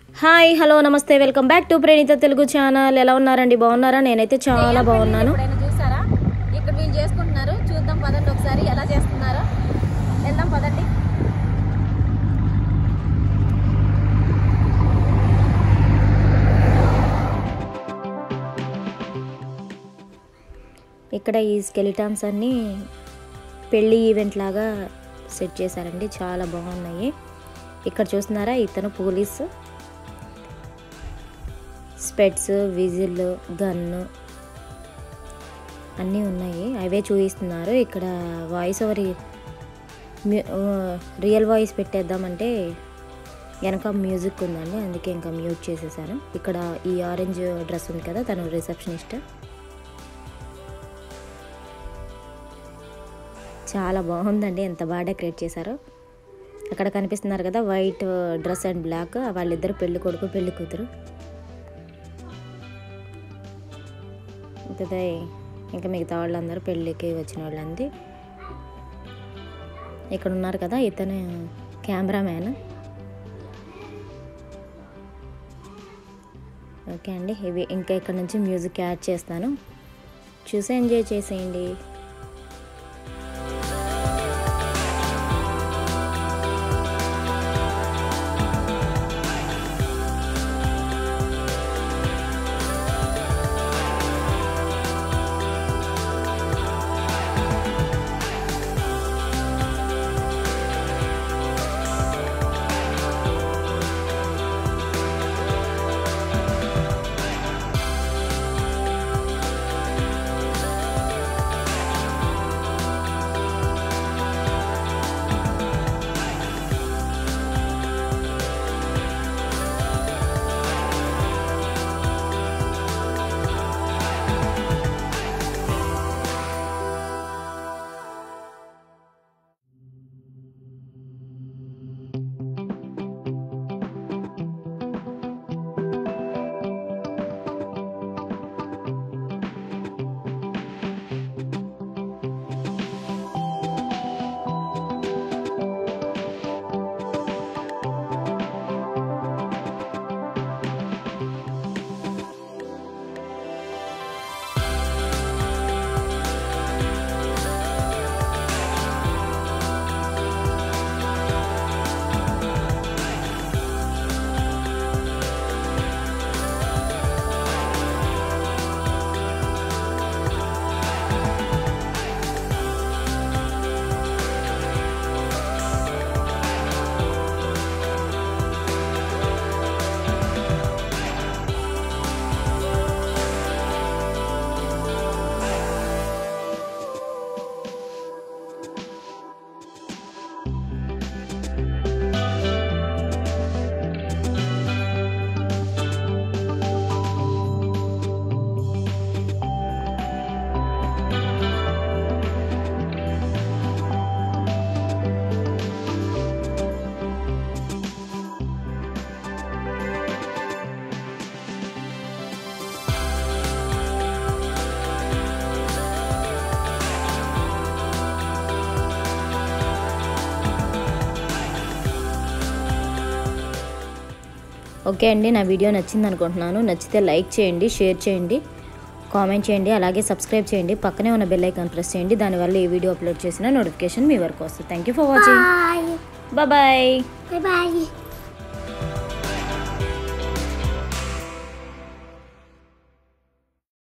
Hi hello నమస్తే welcome back to Praneetha Telugu channel ఎలా ఉన్నారండి బాగున్నారా నేనైతే చాలా బాగున్నాను ఎప్పుడైనా చూసారా ఇక్కడ వీళ్ళు చేసుకుంటున్నారు చూద్దాం పదండి ఒకసారి ఎలా చేస్తున్నారో వెళ్దాం పదండి ఇక్కడ ఈ స్కెలిటాన్స్ అన్నీ పెళ్ళి ఈవెంట్ లాగా సెట్ చేశారండి చాలా బాగున్నాయి ఇక్కడ చూస్తున్నారా ఇతను పోలీసు స్పెట్స్ విజిల్ గన్ను అన్నీ ఉన్నాయి అవే చూపిస్తున్నారు ఇక్కడ వాయిస్ ఓవర్ రియల్ వాయిస్ పెట్టేద్దామంటే వెనక మ్యూజిక్ ఉందండి అందుకే ఇంకా మ్యూట్ చేసేసాను ఇక్కడ ఈ ఆరెంజ్ డ్రెస్ ఉంది కదా తను రిసెప్షనిస్ట్ చాలా బాగుందండి ఎంత బాగా డెకరేట్ చేశారో అక్కడ కనిపిస్తున్నారు కదా వైట్ డ్రెస్ అండ్ బ్లాక్ వాళ్ళిద్దరు పెళ్లి కొడుకు పెళ్లి కూతురు ఇంకా ఇంకా మిగతా వాళ్ళందరూ పెళ్ళికి వచ్చిన వాళ్ళంది ఇక్కడ ఉన్నారు కదా ఇతను కెమెరామ్యాన్ ఓకే అండి ఇవి ఇంకా ఇక్కడ నుంచి మ్యూజిక్ యాడ్ చేస్తాను చూసి ఎంజాయ్ చేసేయండి ఓకే అండి నా వీడియో నచ్చింది అనుకుంటున్నాను నచ్చితే లైక్ చేయండి షేర్ చేయండి కామెంట్ చేయండి అలాగే సబ్స్క్రైబ్ చేయండి పక్కనే ఉన్న బెల్ ఐకాన్ ప్రెస్ చేయండి దానివల్ల ఈ వీడియో అప్లోడ్ చేసిన నోటిఫికేషన్ మీ వరకు వస్తుంది thank you for watching bye Bye bye.